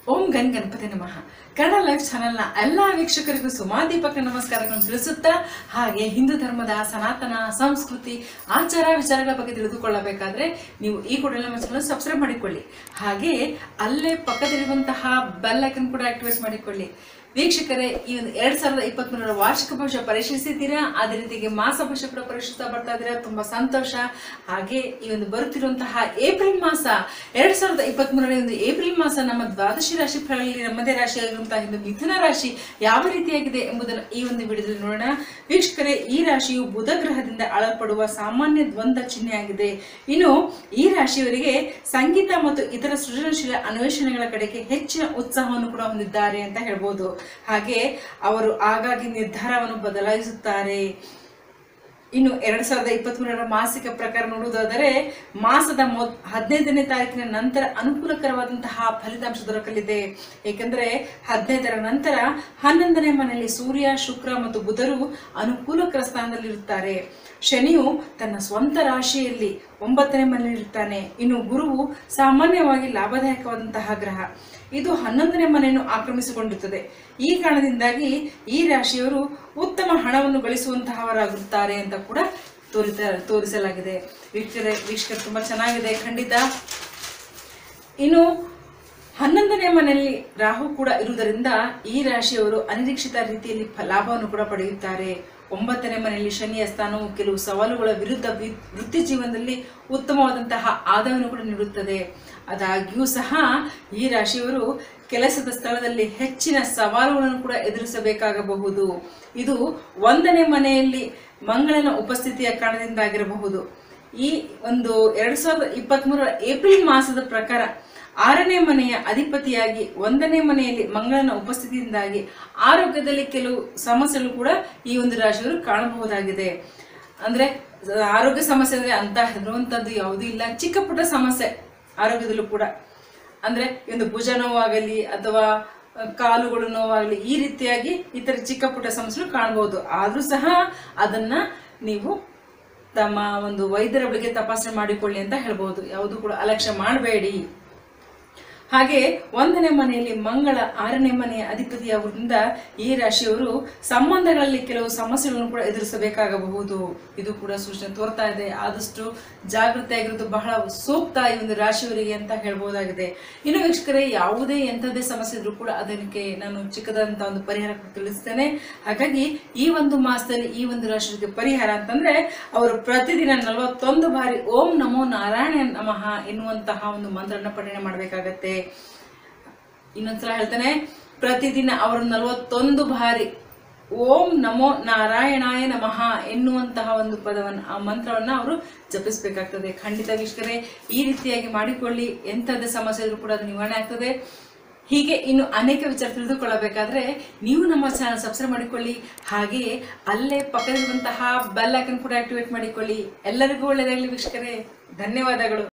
ಓಂ gun Ganapati ನಮಃ Kannada live ಚಾನೆಲ್ನ ಎಲ್ಲ ವೀಕ್ಷಕರಿಗೂ ಸುಮಾದೀಪಕ ನಮಸ್ಕಾರಗಳನ್ನು ತಿಳಿಸುತ್ತಾ ಹಾಗೆ ಹಿಂದೂ ಧರ್ಮದ ಸನಾತನ ಸಂಸ್ಕೃತಿ ಆಚಾರ ವಿಚಾರಗಳ ಬಗ್ಗೆ ತಿಳಿದುಕೊಳ್ಳಬೇಕಾದ್ರೆ ನೀವು ಈ ಕೂಡಲೇ ನಮ್ಮ ಚಾನಲ್ ಸಬ್ಸ್ಕ್ರೈಬ್ ಮಾಡಿಕೊಳ್ಳಿ ಹಾಗೆ ಅಲ್ಲೇ ಪಕ್ಕದಲ್ಲಿರುವಂತಹ ಬೆಲ್ ಐಕನ್ ಕೂಡ ಆಕ್ಟಿವೇಟ್ ಮಾಡಿಕೊಳ್ಳಿ ವೀಕ್ಷಕರೇ ಈ ಒಂದು ಎರಡ್ ಸಾವಿರದ ಇಪ್ಪತ್ತ್ ಮೂರರ ವಾರ್ಷಿಕ ಭವಿಷ್ಯ ಪರಿಶೀಲಿಸಿದ್ದೀರಾ ಅದೇ ರೀತಿಗೆ ಮಾಸ ಭವಿಷ್ಯ ಕೂಡ ಪರಿಶೀಲಿಸ್ತಾ ಬರ್ತಾ ಇದ್ದೀರಾ ತುಂಬಾ ಸಂತೋಷ ಹಾಗೆ ಈ ಒಂದು ಬರುತ್ತಿರುವಂತಹ ಏಪ್ರಿಲ್ ಮಾಸ ಎರಡ್ ಸಾವಿರದ ಇಪ್ಪತ್ತ್ ಮೂರನೇ ಒಂದು ಏಪ್ರಿಲ್ ಮಾಸ ನಮ್ಮ ದ್ವಾದಶಿ ರಾಶಿ ಫಲಗಳಲ್ಲಿ ನಮ್ಮದೇ ರಾಶಿಯಾಗಿರುವಂತಹ ಒಂದು ಮಿಥುನ ರಾಶಿ ಯಾವ ರೀತಿಯಾಗಿದೆ ಎಂಬುದನ್ನು ಈ ಒಂದು ವಿಡಿಯೋದಲ್ಲಿ ನೋಡೋಣ ವೀಕ್ಷಕರೇ ಈ ರಾಶಿಯು ಬುಧ ಗ್ರಹದಿಂದ ಆಳಲ್ಪಡುವ ಸಾಮಾನ್ಯ ದ್ವಂದ್ವ ಚಿಹ್ನೆಯಾಗಿದೆ ಇನ್ನು ಈ ರಾಶಿಯವರಿಗೆ ಸಂಗೀತ ಮತ್ತು ಇತರ ಸೃಜನಶೀಲ ಅನ್ವೇಷಣೆಗಳ ಕಡೆಗೆ ಹೆಚ್ಚಿನ ಉತ್ಸಾಹವನ್ನು ಕೂಡ ಹೊಂದಿದ್ದಾರೆ ಅಂತ ಹೇಳ್ಬೋದು ಹಾಗೆ ಅವರು ಆಗಾಗ್ಗೆ ನಿರ್ಧಾರವನ್ನು ಬದಲಾಯಿಸುತ್ತಾರೆ ಇನ್ನು ಎರಡ್ ಸಾವಿರದ ಇಪ್ಪತ್ತ್ ಮೂರರ ಮಾಸಿಕ ಪ್ರಕಾರ ನೋಡುವುದಾದರೆ ಮಾಸದ ಮೊದ್ ಹದಿನೈದನೇ ತಾರೀಕಿನ ನಂತರ ಅನುಕೂಲಕರವಾದಂತಹ ಫಲಿತಾಂಶ ದೊರಕಲಿದೆ ಏಕೆಂದರೆ ಹದಿನೈದರ ನಂತರ ಹನ್ನೊಂದನೇ ಮನೆಯಲ್ಲಿ ಸೂರ್ಯ ಶುಕ್ರ ಮತ್ತು ಬುಧರು ಅನುಕೂಲಕರ ಸ್ಥಾನದಲ್ಲಿರುತ್ತಾರೆ ಶನಿಯು ತನ್ನ ಸ್ವಂತ ರಾಶಿಯಲ್ಲಿ ಒಂಬತ್ತನೇ ಮನೆಯಲ್ಲಿರ್ತಾನೆ ಇನ್ನು ಗುರುವು ಸಾಮಾನ್ಯವಾಗಿ ಲಾಭದಾಯಕವಾದಂತಹ ಗ್ರಹ ಇದು ಹನ್ನೊಂದನೇ ಮನೆಯನ್ನು ಆಕ್ರಮಿಸಿಕೊಂಡಿರುತ್ತದೆ ಈ ಕಾರಣದಿಂದಾಗಿ ಈ ರಾಶಿಯವರು ಉತ್ತಮ ಹಣವನ್ನು ಗಳಿಸುವಂತಹವರಾಗುತ್ತಾರೆ ಅಂತ ಕೂಡ ತೋರಿತ ತೋರಿಸಲಾಗಿದೆ ವೀಕ್ಷಕರೇ ವೀಕ್ಷಕರು ತುಂಬಾ ಚೆನ್ನಾಗಿದೆ ಖಂಡಿತ ಇನ್ನು ಹನ್ನೊಂದನೇ ಮನೆಯಲ್ಲಿ ರಾಹು ಕೂಡ ಇರುವುದರಿಂದ ಈ ರಾಶಿಯವರು ಅನಿರೀಕ್ಷಿತ ರೀತಿಯಲ್ಲಿ ಫ- ಲಾಭವನ್ನು ಕೂಡ ಪಡೆಯುತ್ತಾರೆ ಒಂಬತ್ತನೇ ಮನೆಯಲ್ಲಿ ಶನಿಯ ಸ್ಥಾನವು ಕೆಲವು ಸವಾಲುಗಳ ವಿರುದ್ಧ ವಿ- ವೃತ್ತಿ ಜೀವನದಲ್ಲಿ ಉತ್ತಮವಾದಂತಹ ಆದಾಯವನ್ನು ಕೂಡ ನೀಡುತ್ತದೆ ಆದಾಗ್ಯೂ ಸಹ ಈ ರಾಶಿಯವರು ಕೆಲಸದ ಸ್ಥಳದಲ್ಲಿ ಹೆಚ್ಚಿನ ಸವಾಲುಗಳನ್ನು ಕೂಡ ಎದುರಿಸಬೇಕಾಗಬಹುದು ಇದು ಒಂದನೇ ಮನೆಯಲ್ಲಿ ಮಂಗಳನ ಉಪಸ್ಥಿತಿಯ ಕಾರಣದಿಂದಾಗಿರಬಹುದು ಈ ಒಂದು ಎರಡ್ ಸಾವಿರದ ಇಪ್ಪತ್ತ್ ಮೂರರ ಏಪ್ರಿಲ್ ಮಾಸದ ಪ್ರಕಾರ ಆರನೇ ಮನೆಯ ಅಧಿಪತಿಯಾಗಿ ಒಂದನೇ ಮನೆಯಲ್ಲಿ ಮಂಗಳನ ಉಪಸ್ಥಿತಿಯಿಂದಾಗಿ ಆರೋಗ್ಯದಲ್ಲಿ ಕೆಲವು ಸಮಸ್ಯೆಗಳು ಕೂಡ ಈ ಒಂದು ರಾಶಿಯವರು ಕಾಣಬಹುದಾಗಿದೆ ಅಂದ್ರೆ ಆರೋಗ್ಯ ಸಮಸ್ಯೆ ಅಂದ್ರೆ ಅಂತ ಹೆದರುವಂತದ್ದು ಯಾವುದೂ ಇಲ್ಲ ಚಿಕ್ಕ ಪುಟ್ಟ ಸಮಸ್ಯೆ ಆರೋಗ್ಯದಲ್ಲೂ ಕೂಡ ಅಂದ್ರೆ ಈ ಒಂದು ಭುಜ ನೋವಾಗಲಿ ಅಥವಾ ಅಹ್, ಕಾಲುಗಳು ನೋವಾಗಲಿ ಈ ರೀತಿಯಾಗಿ ಇತರ ಚಿಕ್ಕ ಪುಟ್ಟ ಸಮಸ್ಯೆಗಳು ಕಾಣಬಹುದು ಆದ್ರೂ ಸಹ ಅದನ್ನ ನೀವು ತಮ್ಮ ಒಂದು ವೈದ್ಯರ ಬಗ್ಗೆ ತಪಾಸಣೆ ಮಾಡಿಕೊಳ್ಳಿ ಅಂತ ಹೇಳ್ಬಹುದು ಯಾವುದು ಕೂಡ ಅಲಕ್ಷ್ಯ ಮಾಡಬೇಡಿ ಹಾಗೆ ಒಂದನೇ ಮನೆಯಲ್ಲಿ ಮಂಗಳ ಆರನೇ ಮನೆಯ ಅಧಿಪತಿಯಾಗುವುದರಿಂದ ಈ ರಾಶಿಯವರು ಸಂಬಂಧಗಳಲ್ಲಿ ಕೆಲವು ಸಮಸ್ಯೆಗಳನ್ನು ಕೂಡ ಎದುರಿಸಬೇಕಾಗಬಹುದು ಇದು ಕೂಡ ಸೂಚನೆ ತೋರ್ತಾ ಇದೆ ಆದಷ್ಟು ಜಾಗೃತಿಯಾಗಿರೋದು ಬಹಳ ಸೂಕ್ತ ಈ ಒಂದು ರಾಶಿಯವರಿಗೆ ಅಂತ ಹೇಳ್ಬೋದಾಗಿದೆ ಇನ್ನು ವೀಕ್ಷಕರೇ ಯಾವುದೇ ಎಂಥದೇ ಸಮಸ್ಯೆ ಇದ್ರೂ ಕೂಡ ಅದಕ್ಕೆ ನಾನು ಚಿಕ್ಕದಂತ ಒಂದು ಪರಿಹಾರ ಕೂಡ ತಿಳಿಸ್ತೇನೆ ಹಾಗಾಗಿ ಈ ಒಂದು ಮಾಸದಲ್ಲಿ ಈ ಒಂದು ರಾಶಿಯವರಿಗೆ ಪರಿಹಾರ ಅಂತಂದ್ರೆ ಅವರು ಪ್ರತಿದಿನ ನಲವತ್ತೊಂದು ಬಾರಿ ಓಂ ನಮೋ ನಾರಾಯಣ ನಮಃ ಎನ್ನುವಂತಹ ಒಂದು ಮಂತ್ರನ ಪಠಣೆ ಮಾಡಬೇಕಾಗತ್ತೆ ಇನ್ನೊಂದ್ಸಲ ಹೇಳ್ತಾನೆ ಪ್ರತಿದಿನ ಅವರು ನಲವತ್ತೊಂದು ಬಾರಿ ಓಂ ನಮೋ ನಾರಾಯಣಾಯ ನಮಃ ಎನ್ನುವಂತಹ ಒಂದು ಪದವನ್ನು ಆ ಮಂತ್ರವನ್ನ ಅವರು ಜಪಿಸಬೇಕಾಗ್ತದೆ ಖಂಡಿತ ವೀಕ್ಷಕರೇ ಈ ರೀತಿಯಾಗಿ ಮಾಡಿಕೊಳ್ಳಿ ಎಂಥದ್ದೇ ಸಮಸ್ಯೆ ಇದ್ರೂ ಕೂಡ ಅದು ನಿವಾರಣೆ ಆಗ್ತದೆ ಹೀಗೆ ಇನ್ನು ಅನೇಕ ವಿಚಾರ ತಿಳಿದುಕೊಳ್ಳಬೇಕಾದ್ರೆ ನೀವು ನಮ್ಮ ಚಾನಲ್ ಸಬ್ಸ್ಕ್ರೈಬ್ ಮಾಡಿಕೊಳ್ಳಿ ಹಾಗೆಯೇ ಅಲ್ಲೇ ಪಕ್ಕದಲ್ಲಿರುವಂತಹ ಬೆಲ್ ಐಕನ್ ಕೂಡ ಆಕ್ಟಿವೇಟ್ ಮಾಡಿಕೊಳ್ಳಿ ಎಲ್ಲರಿಗೂ ಒಳ್ಳೆಯದಾಗಲಿ ವೀಕ್ಷಕರೇ ಧನ್ಯವಾದಗಳು